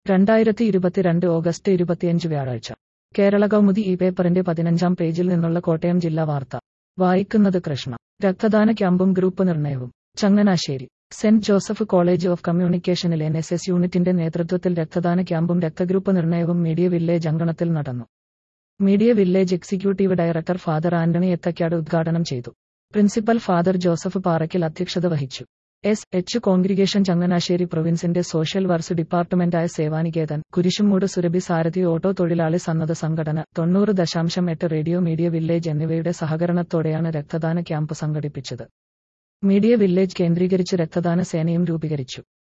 രണ്ടായിരത്തി ഇരുപത്തിരണ്ട് ഓഗസ്റ്റ് ഇരുപത്തിയഞ്ച് വ്യാഴാഴ്ച കേരള കൗമുദി ഈ പേപ്പറിന്റെ പതിനഞ്ചാം പേജിൽ നിന്നുള്ള കോട്ടയം ജില്ലാ വാർത്ത വായിക്കുന്നത് കൃഷ്ണ രക്തദാന ക്യാമ്പും ഗ്രൂപ്പ് നിർണയവും Changanassery Saint Joseph college of കമ്മ്യൂണിക്കേഷനിലെ എൻ എസ് എസ് യൂണിറ്റിന്റെ നേതൃത്വത്തിൽ രക്തദാന ക്യാമ്പും രക്തഗ്രൂപ്പ് നിർണയവും മീഡിയ വില്ലേജ് അങ്കണത്തിൽ നടന്നു media village executive director father Antony Ethakkad ഉദ്ഘാടനം ചെയ്തു പ്രിൻസിപ്പൽ ഫാദർ ജോസഫ് പാറയ്ക്കൽ അധ്യക്ഷത വഹിച്ചു എസ് എച്ച് കോൺഗ്രിഗേഷൻ ചങ്ങനാശ്ശേരി പ്രൊവിൻസിന്റെ സോഷ്യൽ വർക്സ് ഡിപ്പാർട്ട്മെന്റായ സേവാനികേതൻ കുരിശുമൂട് സുരഭി സാരഥി ഓട്ടോ തൊഴിലാളി സന്നദ്ധ സംഘടന തൊണ്ണൂറ് ദശാംശം എട്ട് റേഡിയോ മീഡിയ വില്ലേജ് എന്നിവയുടെ സഹകരണത്തോടെയാണ് രക്തദാന ക്യാമ്പ് സംഘടിപ്പിച്ചത് മീഡിയ വില്ലേജ് കേന്ദ്രീകരിച്ച് രക്തദാന സേനയും രൂപീകരിച്ചു